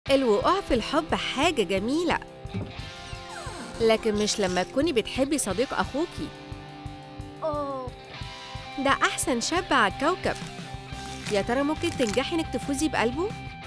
الوقوع في الحب حاجة جميلة لكن مش لما تكوني بتحبي صديق أخوكي ده أحسن شاب على الكوكب يا ترى ممكن تنجحي إنك تفوزي بقلبه؟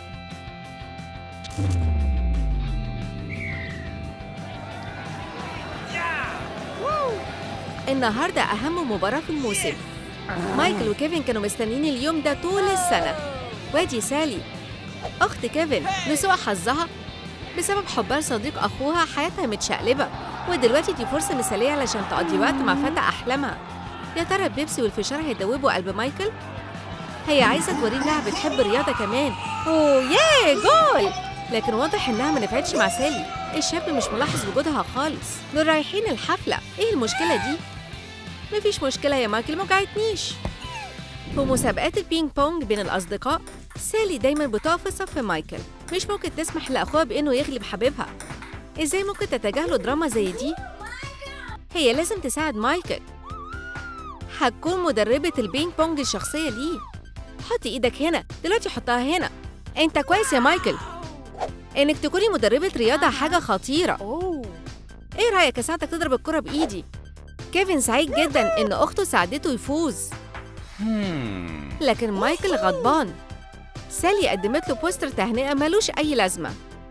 النهاردة أهم مباراة في الموسم مايكل وكيفن كانوا مستنيين اليوم ده طول السنة وادي سالي أخت كيفن لسوء حظها بسبب حبها لصديق أخوها حياتها متشقلبة ودلوقتي دي فرصة مثالية علشان تقضي وقت مع فتى أحلامها يا ترى البيبسي والفشار هيدوبوا قلب مايكل؟ هي عايزة توريه إنها بتحب الرياضة كمان أوه ياه جول لكن واضح إنها ما نفعتش مع سالي الشاب مش ملاحظ وجودها خالص دول رايحين الحفلة إيه المشكلة دي؟ مفيش مشكلة يا مايكل موجعتنيش في مسابقات البينج بونج بين الأصدقاء سالي دايما بتقف في صف مايكل مش ممكن تسمح لأخوها بإنه يغلب حبيبها إزاي ممكن تتجاهلوا دراما زي دي؟ هي لازم تساعد مايكل هتكون مدربة البينج بونج الشخصية ليه حطي إيدك هنا دلوقتي حطها هنا أنت كويس يا مايكل إنك تكوني مدربة رياضة حاجة خطيرة إيه رأيك أساعدك تضرب الكرة بإيدي؟ كيفن سعيد جدا إن أخته ساعدته يفوز لكن مايكل غضبان سالي قدمت له بوستر تهنئة ملوش أي لازمة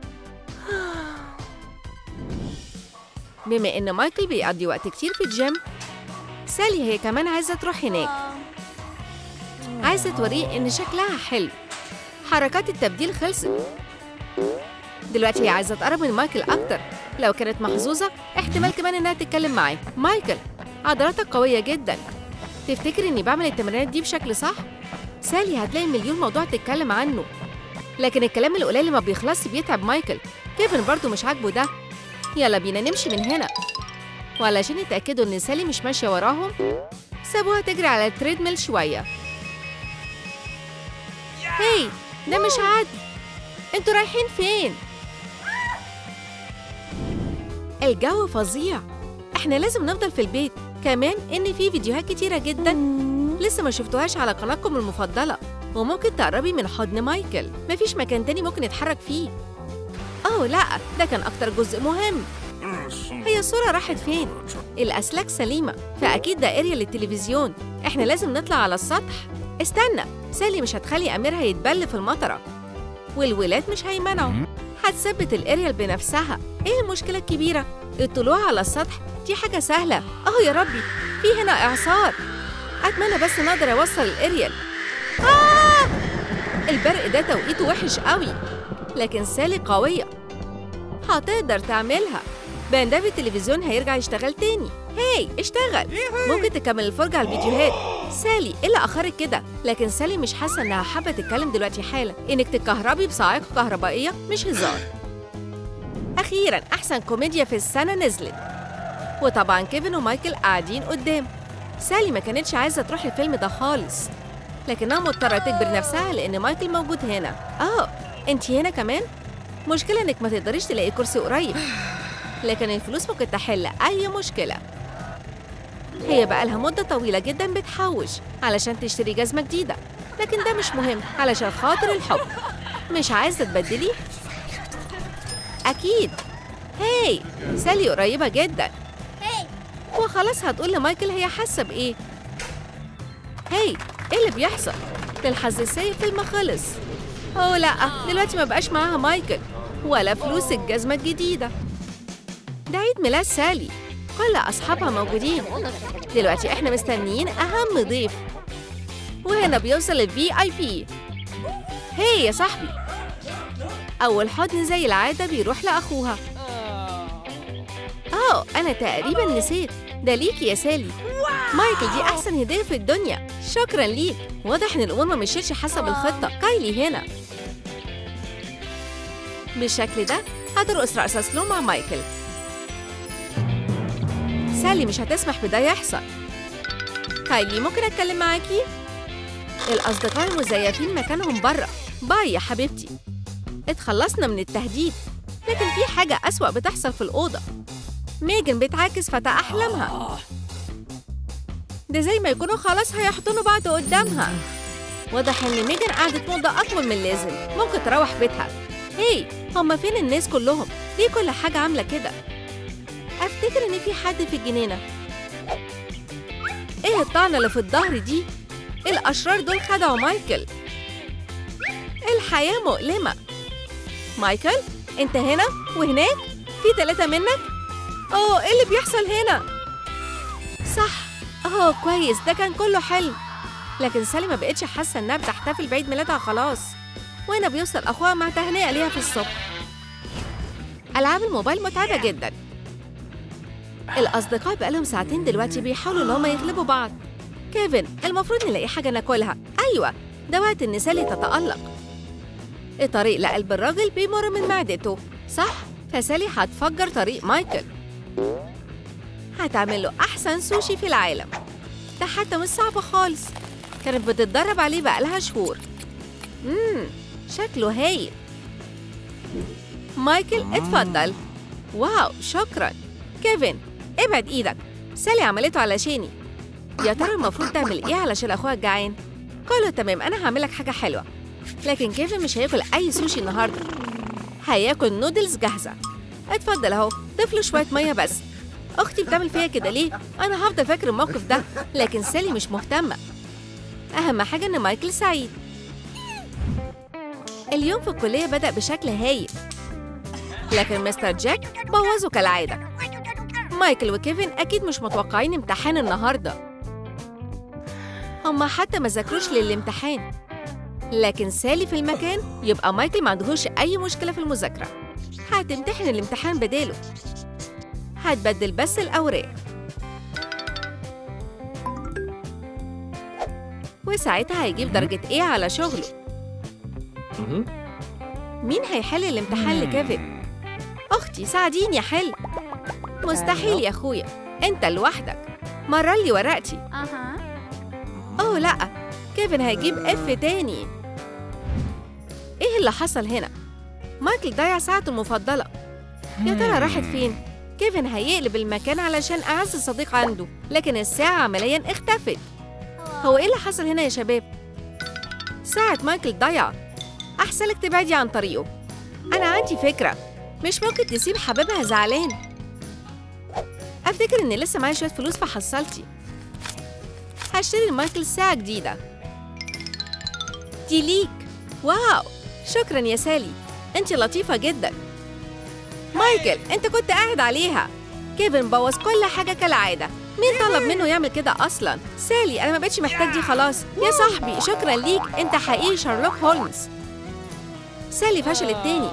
بما إن مايكل بيقضي وقت كتير في الجيم سالي هي كمان عايزة تروح هناك عايزة توريه إن شكلها حلو حركات التبديل خلصت دلوقتي هي عايزة تقرب من مايكل أكتر لو كانت محظوظة احتمال كمان إنها تتكلم معاه مايكل عضلاتك قوية جدا تفتكر إني بعمل التمرينات دي بشكل صح؟ سالي هتلاقي مليون موضوع تتكلم عنه لكن الكلام القليل ما بيخلصش بيتعب مايكل كيفن برضه مش عاجبه ده يلا بينا نمشي من هنا وعلشان يتأكدوا إن سالي مش ماشية وراهم سابوها تجري على التريدميل شوية هي ده مش عادي انتوا رايحين فين؟ الجو فظيع احنا لازم نفضل في البيت كمان ان في فيديوهات كتيرة جدا لسه ما شفتوهاش على قناتكم المفضلة وممكن تقربي من حضن مايكل مفيش مكان تاني ممكن يتحرك فيه اوه لا ده كان اكتر جزء مهم هي الصورة راحت فين؟ الأسلاك سليمة فأكيد ده اريا للتلفزيون احنا لازم نطلع على السطح استنى سالي مش هتخلي أميرها يتبل في المطرة والولاد مش هيمنعوا هتثبت الاريال بنفسها ايه المشكلة الكبيرة؟ الطلوع على السطح دي حاجة سهلة اهو يا ربي في هنا إعصار أتمنى بس نقدر أوصل الاريال آه! البرق ده توقيته وحش قوي لكن سالي قوية هتقدر تعملها بانداب التلفزيون هيرجع يشتغل تاني هاي اشتغل ممكن تكمل الفرجة على الفيديوهات سالي ايه اللي اخرك كده لكن سالي مش حاسه انها حابه تتكلم دلوقتي حالا انك تتكهربي بصاعقه كهربائيه مش هزار اخيرا احسن كوميديا في السنه نزلت وطبعا كيفن ومايكل قاعدين قدام سالي ما كانتش عايزه تروح الفيلم ده خالص لكنها مضطره تجبر نفسها لان مايكل موجود هنا اه انت هنا كمان مشكله انك ما تقدريش تلاقي كرسي قريب لكن الفلوس ممكن تحل اي مشكله هي بقالها مدة طويلة جدا بتحوش علشان تشتري جزمة جديدة لكن ده مش مهم علشان خاطر الحب مش عايزة تبدلي؟ أكيد هاي سالي قريبة جدا وخلاص هتقول لمايكل هي حاسة بإيه هاي إيه اللي بيحصل؟ ده الحظ السيء فيلم خلص أوه لأ دلوقتي ما بقاش معاها مايكل ولا فلوس الجزمة الجديدة ده عيد ميلاد سالي كل أصحابها موجودين دلوقتي إحنا مستنيين أهم ضيف وهنا بيوصل الفي آي بي هي يا صاحبي أول حضن زي العادة بيروح لأخوها أوه أنا تقريبا نسيت ده ليكي يا سالي مايكل دي أحسن هدية في الدنيا شكرا ليك واضح إن الأمور ما مشيتش حسب الخطة كايلي هنا بالشكل ده هترقص رقصة سلو مع مايكل سالي مش هتسمح بده يحصل كايلي ممكن اتكلم معاكي الاصدقاء المزيفين مكانهم بره باي يا حبيبتي اتخلصنا من التهديد لكن في حاجة أسوأ بتحصل في الأوضة ميجن بتعاكس فتى أحلامها ده زي ما يكونوا خلاص هيحضنوا بعض قدامها واضح إن ميجن قعدت مدة أطول من اللازم ممكن تروح بيتها هي هما فين الناس كلهم ليه كل حاجة عاملة كده أفتكر إن في حد في الجنينة إيه الطعنة اللي في الظهر دي الأشرار دول خدعوا مايكل الحياة مؤلمة مايكل أنت هنا وهناك في ثلاثة منك أوه إيه اللي بيحصل هنا صح أوه كويس ده كان كله حلم لكن سالي ما بقتش حاسة إنها بتحتفل بعيد ميلادها خلاص وهنا بيوصل أخوها مع تهنئة ليها في الصبح ألعاب الموبايل متعبة جدا الأصدقاء بقالهم ساعتين دلوقتي بيحاولوا إن هما يغلبوا بعض كيفن المفروض نلاقي حاجة ناكلها أيوة ده وقت إن سالي تتألق الطريق لقلب الراجل بيمر من معدته صح فسالي هتفجر طريق مايكل هتعمل له أحسن سوشي في العالم ده حتى مش صعب خالص كانت بتتدرب عليه بقالها شهور مم شكله هايل مايكل اتفضل واو شكرا كيفن ابعد ايدك سالي عملته علشاني يا ترى المفروض تعمل ايه علشان اخوها الجعان كله تمام انا هعمل لك حاجه حلوه لكن كيفن مش هياكل اي سوشي النهارده هياكل نودلز جاهزه اتفضل اهو ضيف له شويه ميه بس اختي بتعمل فيا كده ليه انا هفضل فاكر الموقف ده لكن سالي مش مهتمه اهم حاجه ان مايكل سعيد اليوم في الكليه بدا بشكل هايل لكن مستر جاك بوظه كالعاده مايكل وكيفن اكيد مش متوقعين امتحان النهارده هما حتى ما ذاكروش للامتحان لكن سالي في المكان يبقى مايكل ما عندهوش اي مشكله في المذاكره هتمتحن الامتحان بداله هتبدل بس الاوراق وساعتها هيجيب درجة ايه على شغله مين هيحل الامتحان لكيفن؟ أختي ساعديني أحل مستحيل يا أخويا أنت لوحدك مرر لي ورقتي أها أوه لأ كيفن هيجيب اف تاني إيه اللي حصل هنا؟ مايكل ضيع ساعته المفضلة يا ترى راحت فين؟ كيفن هيقلب المكان علشان أعز صديق عنده لكن الساعة عمليا اختفت هو إيه اللي حصل هنا يا شباب؟ ساعة مايكل ضيع أحسن لك تبعدي عن طريقه أنا عندي فكرة مش ممكن تسيب حبيبها زعلان أفتكر إن لسه معايا شوية فلوس في حصلتي هشتري لمايكل ساعة جديدة دي ليك واو شكرا يا سالي انت لطيفة جدا مايكل انت كنت قاعد عليها كيفن بوظ كل حاجة كالعادة مين طلب منه يعمل كده أصلا؟ سالي أنا ما بقتش محتاج دي خلاص يا صاحبي شكرا ليك أنت حقيقي شارلوك هولمز سالي فشل التاني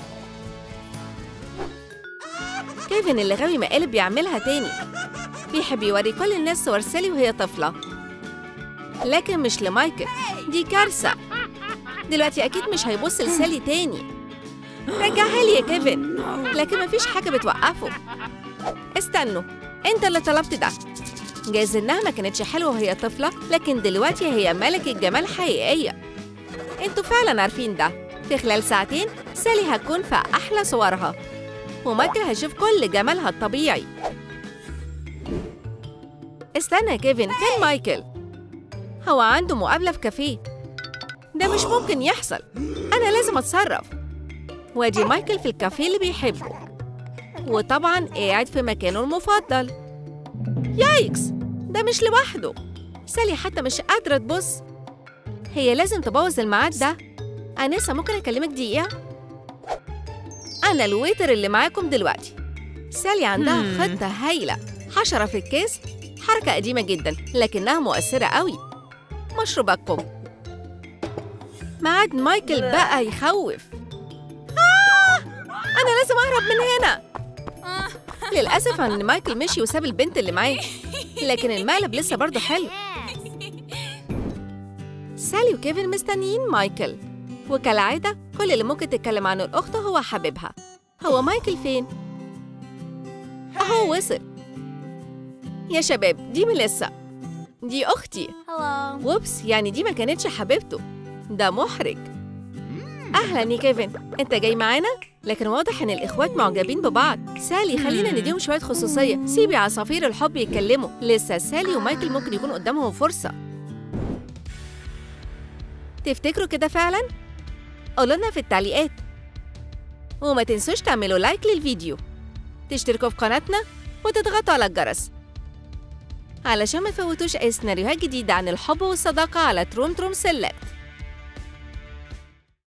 كيفن اللي غاوي مقالب بيعملها تاني بيحب يوري كل الناس صور سالي وهي طفلة لكن مش لمايكل دي كارثة دلوقتي أكيد مش هيبص لسالي تاني رجعها لي يا كيفن لكن مفيش حاجة بتوقفه استنوا انت اللي طلبت ده جايز انها ما كانتش حلوه وهي طفله لكن دلوقتي هي ملكه جمال حقيقيه انتوا فعلا عارفين ده في خلال ساعتين سالي هتكون في احلى صورها ومايكل هيشوف كل جمالها الطبيعي استنى يا كيفن فين مايكل هو عنده مقابله في كافيه ده مش ممكن يحصل انا لازم اتصرف وادي مايكل في الكافيه اللي بيحبه وطبعا قاعد في مكانه المفضل يايكس ده مش لوحده سالي حتى مش قادرة تبص هي لازم تبوظ الميعاد ده أنسة ممكن أكلمك دقيقة؟ أنا الويتر اللي معاكم دلوقتي سالي عندها Hmm. خطة هايلة حشرة في الكيس حركة قديمة جدا لكنها مؤثرة قوي مشروباتكم ميعاد مايكل بقى يخوف آه! أنا لازم أهرب من هنا للأسف إن مايكل مشي وساب البنت اللي معاه لكن المقلب لسه برضه حلو سالي وكيفن مستنيين مايكل وكالعادة كل اللي ممكن تتكلم عنه الأخت هو حبيبها هو مايكل فين؟ أهو وصل يا شباب دي ميليسا دي أختي Hello. ووبس يعني دي ما كانتش حبيبته ده محرج اهلا يا كيفن انت جاي معانا لكن واضح ان الاخوات معجبين ببعض سالي خلينا نديهم شويه خصوصيه سيبي عصافير الحب يتكلموا لسه سالي ومايكل ممكن يكون قدامهم فرصه تفتكروا كده فعلا قولوا لنا في التعليقات وما تنسوش تعملوا لايك للفيديو تشتركوا في قناتنا وتضغطوا على الجرس علشان ما تفوتوش أي سيناريوهات جديدة عن الحب والصداقة على تروم تروم سيلكت